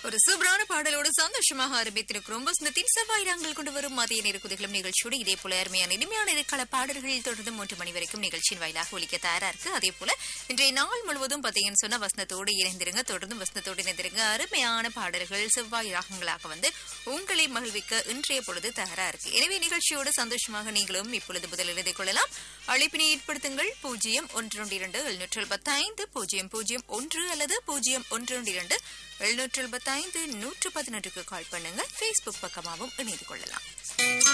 ஒரு சூப்பரான பாடலோடு சந்தோஷமாக ஆரம்பித்திருக்கிறோம் வசந்தத்தின் செவ்வாய் நாங்கள் கொண்டு வரும் மதிய நேர குதிகளும் நிகழ்ச்சியோடு இதே போல அருமையான இனிமையான இடைக்கால பாடல்கள் தொடர்ந்து மூன்று மணி வரைக்கும் நிகழ்ச்சியின் வாயிலாக ஒலிக்க தயாரா இருக்கு அதே போல இன்றைய நாள் முழுவதும் பாத்தீங்கன்னு சொன்னா வசந்தத்தோடு இணைந்திருங்க தொடர்ந்து வசந்தத்தோடு இணைந்திருங்க அருமையான பாடல்கள் செவ்வாய் ராகங்களாக வந்து உங்களை மகிழ்விக்க இன்றைய பொழுது தயாரா இருக்கு எனவே நிகழ்ச்சியோடு சந்தோஷமாக நீங்களும் இப்பொழுது முதல் எழுதிக் கொள்ளலாம் அழைப்பினை ஏற்படுத்துங்கள் பூஜ்ஜியம் ஒன்று இரண்டு எழுநூற்று ஐந்து பூஜ்ஜியம் பூஜ்ஜியம் ஒன்று அல்லது பூஜ்ஜியம் ஒன்று இரண்டு எழுநூற்று ஐந்து நூற்று பதினொன்றுக்கு கால் பண்ணுங்க ஃபேஸ்புக் பக்கமாகவும் இணைந்து கொள்ளலாம்